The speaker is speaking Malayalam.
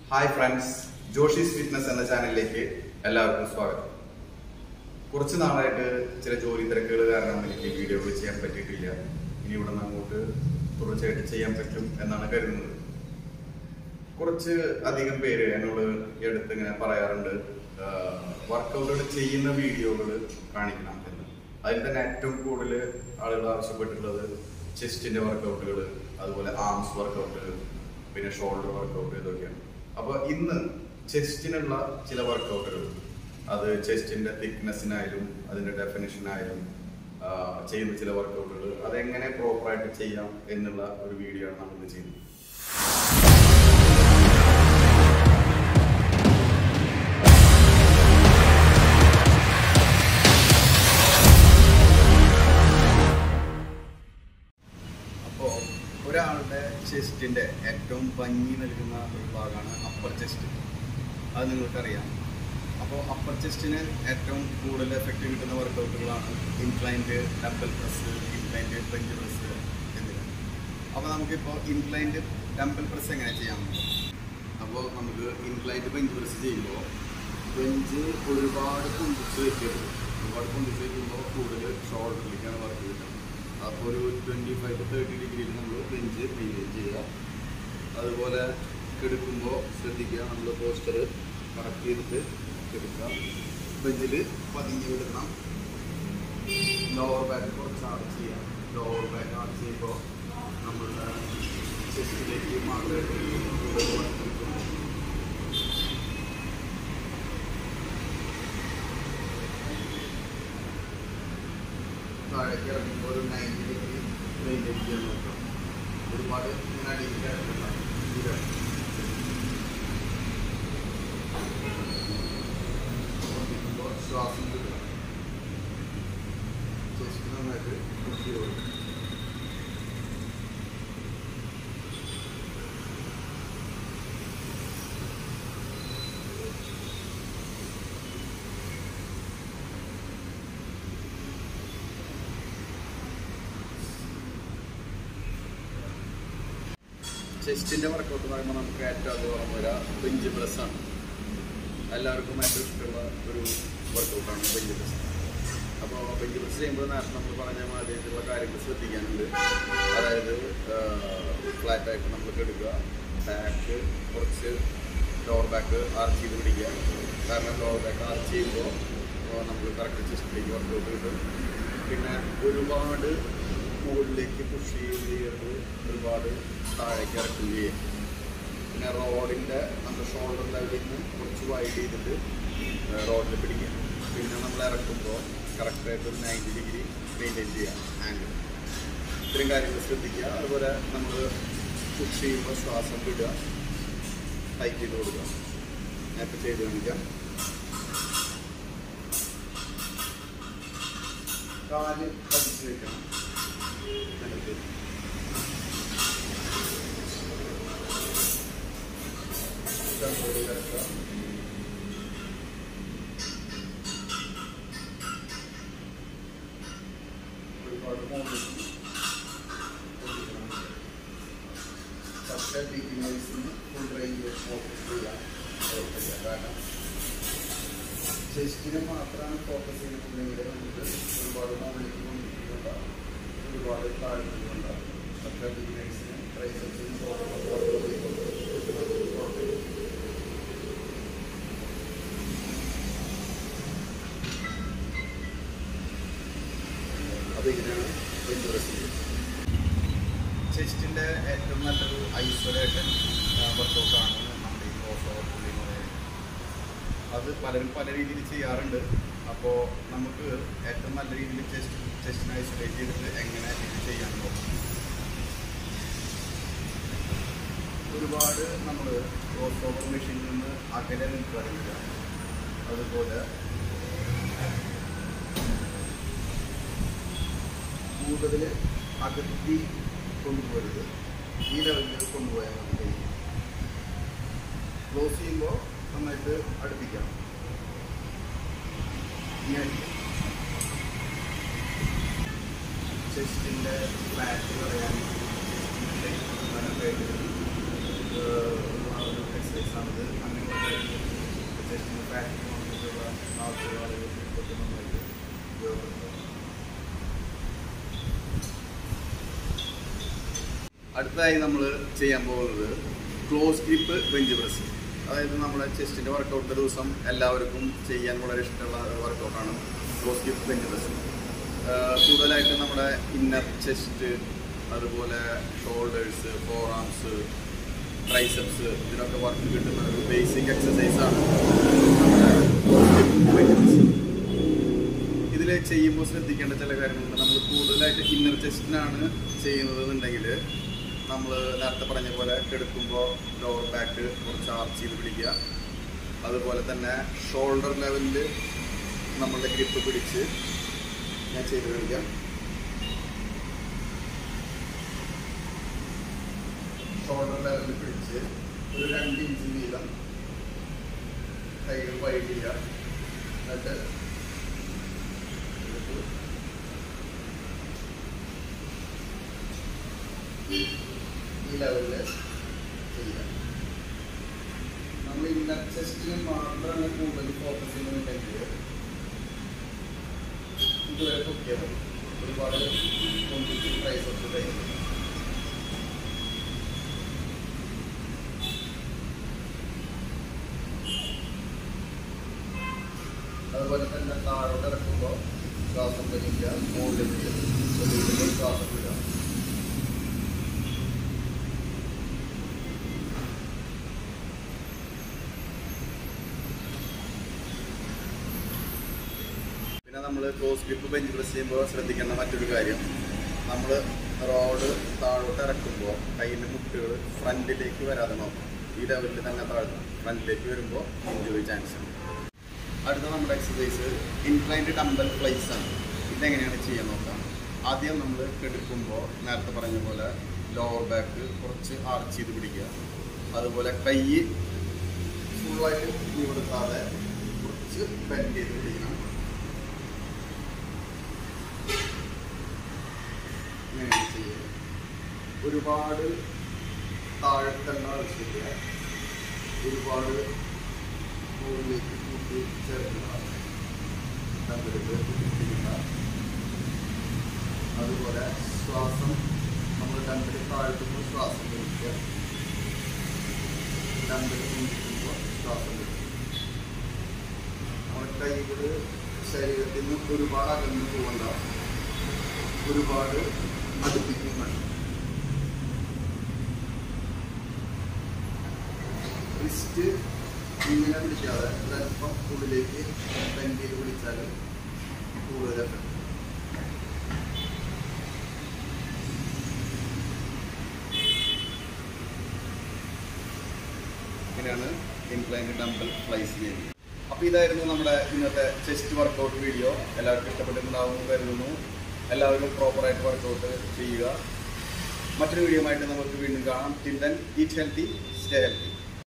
ഹായ് ഫ്രണ്ട്സ് ജോഷീസ് ഫിറ്റ്നസ് എന്ന ചാനലിലേക്ക് എല്ലാവർക്കും സ്വാഗതം കുറച്ച് നാളായിട്ട് ചില ജോലി തിരക്കുകൾ കാരണം എനിക്ക് വീഡിയോകൾ ചെയ്യാൻ പറ്റിയിട്ടില്ല ഇനി ഇവിടെ നിന്ന് അങ്ങോട്ട് തുടർച്ചയായിട്ട് ചെയ്യാൻ പറ്റും എന്നാണ് കരുതുന്നത് കുറച്ച് അധികം പേര് എന്നോട് ഈ അടുത്ത് ഇങ്ങനെ പറയാറുണ്ട് വർക്കൗട്ടുകൾ ചെയ്യുന്ന വീഡിയോകൾ കാണിക്കണം എന്ന് അതിൽ തന്നെ ഏറ്റവും കൂടുതൽ ആളുകൾ ആവശ്യപ്പെട്ടിട്ടുള്ളത് ചെസ്റ്റിന്റെ വർക്കൗട്ടുകൾ അതുപോലെ ആംസ് വർക്കൗട്ട് പിന്നെ ഷോൾഡർ വർക്കൗട്ട് ഇതൊക്കെയാണ് അപ്പൊ ഇന്ന് ചെസ്റ്റിനുള്ള ചില വർക്കൗട്ടുകൾ അത് ചെസ്റ്റിന്റെ തിക്നെസ്സിനായാലും അതിന്റെ ഡെഫിനിഷനായാലും ചെയ്യുന്ന ചില വർക്കൗട്ടുകൾ അതെങ്ങനെ പ്രോപ്പറായിട്ട് ചെയ്യാം എന്നുള്ള ഒരു വീഡിയോ ആണ് നമ്മൾ ചെയ്യുന്നത് അപ്പോൾ ഒരാളുടെ ചെസ്റ്റിന്റെ ഏറ്റവും ഭംഗി നൽകുന്ന ഒരു ഭാഗമാണ് അപ്പർ ചെസ്റ്റ് അത് നിങ്ങൾക്കറിയാം അപ്പോൾ അപ്പർ ചെസ്റ്റിന് ഏറ്റവും കൂടുതൽ എഫക്റ്റ് കിട്ടുന്ന വർക്കൗട്ടുകളാണ് inclined double press inclined bench press എന്നിവ അപ്പോൾ നമുക്കിപ്പോൾ ഇൻക്ലൈൻഡ് ഡബിൾ പ്രസ് എങ്ങനെ ചെയ്യാം അപ്പോൾ നമുക്ക് ഇൻക്ലൈൻഡ് ബെഞ്ച് പ്രസ് ചെയ്യുമ്പോൾ ബെഞ്ച് ഒരുപാട് പൊന്തിച്ച് വയ്ക്കരുത് ഒരുപാട് പൊന്തിച്ച് വയ്ക്കുമ്പോൾ കൂടുതൽ ഷോൾഡറിലേക്കാണ് വർക്ക് കിട്ടുന്നത് അപ്പോൾ ഒരു ട്വൻറ്റി ഫൈവ് ടു തേർട്ടി ഡിഗ്രിയിൽ നമ്മൾ ബെഞ്ച് മെയിൻറ്റെയിൻ ചെയ്യുക അതുപോലെ കിടക്കുമ്പോൾ ശ്രദ്ധിക്കുക നമ്മൾ പോസ്റ്റർ കറക്റ്റ് ചെയ്തിട്ട് കിടക്കുക ബെഞ്ചിൽ പതിഞ്ഞ് വിടണം ലോവർ ബാക്ക് കുറച്ച് ആർച്ച് ചെയ്യാം ലോവർ ബാക്ക് ആർച്ച് ചെയ്യുമ്പോൾ നമ്മളുടെ ചെസ്റ്റിലേക്ക് മാത്രമേ കൂടുതൽ വർക്ക് കിട്ടുള്ളൂ താഴേക്ക് ഇറങ്ങുമ്പോൾ ഒരു നയൻറ്റി ഡിഗ്രി മെയിൻറ്റെയിൻ ചെയ്യാൻ നോക്കാം ഒരുപാട് ഇങ്ങനെ അടിയിലേക്ക് ഇറങ്ങുന്നുണ്ടാവും ഇത് ശ്രദ്ധിക്കുമ്പോൾ ശ്വാസം കിട്ടുക ചെസ്റ്റ് നന്നായിട്ട് പുഷ് ചെയ്ത് ചെസ്റ്റിന്റെ വർക്കൗട്ട് എന്ന് പറയുമ്പോൾ നമുക്ക് ഏറ്റവും അത് ഓർമ്മ വരിക ബെഞ്ച് പ്രസ് ആണ് എല്ലാവർക്കും ഏറ്റവും ഇഷ്ടമുള്ള ഒരു വർക്കൗട്ടാണ് ബെഞ്ച് പ്രസ് അപ്പോൾ ബെഞ്ച് പ്രസ് ചെയ്യുമ്പോൾ നേരത്തെ നമ്മൾ പറഞ്ഞ മാതിരിയുള്ള കാര്യങ്ങൾ ശ്രദ്ധിക്കാനുണ്ട് അതായത് ഫ്ലാറ്റ് ആയിട്ട് നമ്മൾ എടുക്കുക ബാക്ക് കുറച്ച് ലോവർ ബാക്ക് ആർച്ച് ചെയ്ത് പിടിക്കുക കാരണം ലോവർ ബാക്ക് ആർച്ച് ചെയ്യുമ്പോൾ നമ്മൾ കറക്റ്റ് ചെസ്റ്റിലേക്ക് വർക്കൗട്ട് കിട്ടും പിന്നെ ഒരുപാട് മുകളിലേക്ക് പുഷ് ചെയ്യരുത് ഒരുപാട് താഴേക്ക് ഇറക്കുകയും ചെയ്യും പിന്നെ റോഡിൻ്റെ നമ്മുടെ ഷോൾഡർ ലെവലിൽ നിന്ന് കുറച്ച് വൈഡ് ചെയ്തിട്ട് റോഡിൽ പിടിക്കുക പിന്നെ നമ്മൾ ഇറക്കുമ്പോൾ കറക്റ്റായിട്ട് ഒരു നയൻറ്റി ഡിഗ്രി മെയിൻറ്റെയിൻ ചെയ്യാം ആംഗിൾ ഇത്രയും കാര്യങ്ങൾ ശ്രദ്ധിക്കുക അതുപോലെ നമ്മൾ പുഷ് ചെയ്യുമ്പോൾ ശ്വാസം വിടുക ടൈറ്റ് ചെയ്ത് കൊടുക്കുക ഞാനിപ്പോൾ ചെയ്ത് കാണിക്കാം കാല് പതിച്ച് വെക്കണം എന്നിട്ട് കൺട്രോൾ കിടക്കുക ഒരുപാട് മോളിലേക്ക് പക്ഷേ ബിഗിനേഴ്സിന് ഫുൾ റേഞ്ച് ഫോക്കസ് ചെയ്യാൻ കുഴപ്പമില്ല കാരണം ചെസ്റ്റിനെ മാത്രമാണ് ഫോക്കസ് ചെയ്യുന്നുണ്ടെങ്കിൽ നമുക്ക് ഒരുപാട് മോളിലേക്ക് കൊണ്ടിരിക്കുന്നുണ്ടാവും ഒരുപാട് താഴ്ന്നുണ്ടാവും പക്ഷേ ബിഗിനേഴ്സിന് ട്രൈസെപ്സിന് അത് ഇങ്ങനെയാണ് വെഞ്ചുറസ് ചെസ്റ്റിൻ്റെ ഏറ്റവും നല്ലൊരു ഐസൊലേഷൻ വർക്കൗട്ടാണ് നമ്മുടെ ഈ ക്രോസ് ഓവർ പുള്ളി എന്ന് പറയുന്നത് അത് പലരും പല രീതിയിൽ ചെയ്യാറുണ്ട് അപ്പോൾ നമുക്ക് ഏറ്റവും നല്ല രീതിയിൽ ചെസ്റ്റ് ചെസ്റ്റിനെ ഐസൊലേറ്റ് ചെയ്തിട്ട് എങ്ങനെ ഇത് ചെയ്യാൻ നോക്കാം ഒരുപാട് നമ്മൾ ക്രോസ് ഓവർ മെഷീനിൽ നിന്ന് അകലെ നിൽക്കാറില്ല അതുപോലെ കൂടുതൽ അകത്തി കൊണ്ടുപോകരുത് ഈ ലെവലിൽ കൊണ്ടുപോയാൽ മതി ക്ലോസ് ചെയ്യുമ്പോൾ നന്നായിട്ട് അടുപ്പിക്കാം ചെസ്റ്റിൻ്റെ ഫ്ലാറ്റ് കളയാൻ എക്സസൈസ് ആണിത് അടുത്തതായി നമ്മൾ ചെയ്യാൻ പോകുന്നത് ക്ലോസ് ഗ്രിപ്പ് ബെഞ്ച് പ്രസ് അതായത് നമ്മുടെ ചെസ്റ്റിൻ്റെ വർക്കൗട്ട് ദിവസം എല്ലാവർക്കും ചെയ്യാൻ വളരെ ഇഷ്ടമുള്ള വർക്കൗട്ടാണ് ക്ലോസ് ഗ്രിപ്പ് ബെഞ്ച് പ്രസ് കൂടുതലായിട്ട് നമ്മുടെ ഇന്നർ ചെസ്റ്റ് അതുപോലെ ഷോൾഡേഴ്സ് ഫോർ ആംസ് ട്രൈസെപ്സ് ഇതിനൊക്കെ വർക്ക് കിട്ടുന്ന ഒരു ബേസിക് എക്സസൈസാണ് ഇതിൽ ചെയ്യുമ്പോൾ ശ്രദ്ധിക്കേണ്ട ചില കാര്യങ്ങളുണ്ട് നമ്മൾ കൂടുതലായിട്ട് ഇന്നർ ചെസ്റ്റിനാണ് ചെയ്യുന്നത് എന്നുണ്ടെങ്കിൽ നമ്മൾ നേരത്തെ പറഞ്ഞ പോലെ കിടക്കുമ്പോൾ ലോവർ ബാക്ക് കുറച്ച് ആർച്ച് ചെയ്ത് പിടിക്കുക അതുപോലെ തന്നെ ഷോൾഡർ ലെവലിൽ നമ്മളുടെ ഗ്രിപ്പ് പിടിച്ച് ഞാൻ ചെയ്ത് കാണിക്കാം ഷോൾഡർ ലെവലിൽ പിടിച്ച് ഒരു രണ്ട് ഇഞ്ച് വീതം കൈകൾ വൈഡ് ചെയ്യുക എന്നിട്ട് എടുത്ത് ഈ ലെവലിൽ ചെയ്യുക നമ്മൾ ഇന്നർ ചെസ്റ്റിന് മാത്രമാണ് കൂടുതൽ ഫോക്കസ് ചെയ്യുന്നുണ്ടെങ്കിൽ ഇതുവരെ പൊക്കിയാൽ മതി ഒരുപാട് കൊണ്ടിട്ട് പ്രൈസ് ഒക്കെ കഴിയും അതുപോലെ തന്നെ താഴോട്ട് ഇറക്കുമ്പോൾ ശ്വാസം വലിക്കുക മുകളിലേക്ക് വലിക്കുമ്പോൾ ശ്വാസം വിടുക പിന്നെ നമ്മൾ ക്ലോസ് ഗ്രിപ്പ് ബെഞ്ച് പ്രസ് ചെയ്യുമ്പോൾ ശ്രദ്ധിക്കേണ്ട മറ്റൊരു കാര്യം നമ്മൾ റോഡ് താഴോട്ട് ഇറക്കുമ്പോൾ കയ്യിൻ്റെ മുട്ടുകൾ ഫ്രണ്ടിലേക്ക് വരാതെ നോക്കണം ഈ ലെവലിൽ തന്നെ താഴ്ന്നു ഫ്രണ്ടിലേക്ക് വരുമ്പോൾ ഇഞ്ചുറി ചാൻസ് ഉണ്ട് അടുത്ത നമ്മുടെ എക്സസൈസ് ഇൻക്ലൈൻഡ് ഡംബൽ ഫ്ലൈസ് ആണ് ഇതെങ്ങനെയാണ് ചെയ്യാൻ നോക്കാം ആദ്യം നമ്മൾ കെടുക്കുമ്പോൾ നേരത്തെ പറഞ്ഞ പോലെ ലോവർ ബാക്ക് കുറച്ച് ആർച്ച് ചെയ്ത് പിടിക്കുക അതുപോലെ കൈ ഫുള്ളായിട്ട് നിവർത്താതെ കുറച്ച് ബെൻഡ് ചെയ്ത് പിടിക്കണം ഇങ്ങനെയാണ് ചെയ്യുക ഒരുപാട് താഴത്തെണ്ണ ആവശ്യമില്ല ഒരുപാട് മുകളിലേക്ക് കൂട്ടി ചേർക്കുക തമ്മിലേക്ക് പിടിക്കുക അതുപോലെ ശ്വാസം നമ്മൾ രണ്ടിൽ താഴ്ത്തുമ്പോൾ ശ്വാസം പിടിക്കുക രണ്ടിൽ പിടിക്കുമ്പോൾ ശ്വാസം പിടിക്കുക നമ്മുടെ കൈകൾ ശരീരത്തിൽ നിന്ന് ഒരുപാട് അകന്നു പോകണ്ട ഒരുപാട് അടുപ്പിക്കുന്നുണ്ട് റിസ്റ്റ് ഇങ്ങനെ പിടിക്കാതെ ഒരല്പം ഉള്ളിലേക്ക് ബെൻഡ് ചെയ്ത് പിടിച്ചാൽ കൂടുതൽ effect. ഇങ്ങനെയാണ് ഇൻക്ലൈൻഡ് ഡംബൽ ഫ്ലൈസ് ചെയ്യുന്നത് അപ്പോൾ ഇതായിരുന്നു നമ്മുടെ ഇന്നത്തെ ചെസ്റ്റ് വർക്കൗട്ട് വീഡിയോ എല്ലാവർക്കും ഇഷ്ടപ്പെട്ടിട്ടുണ്ടാവുമെന്ന് കരുതുന്നു എല്ലാവരും പ്രോപ്പറായിട്ട് വർക്കൗട്ട് ചെയ്യുക മറ്റൊരു വീഡിയോ ആയിട്ട് നമുക്ക് വീണ്ടും കാണാം till then eat healthy stay healthy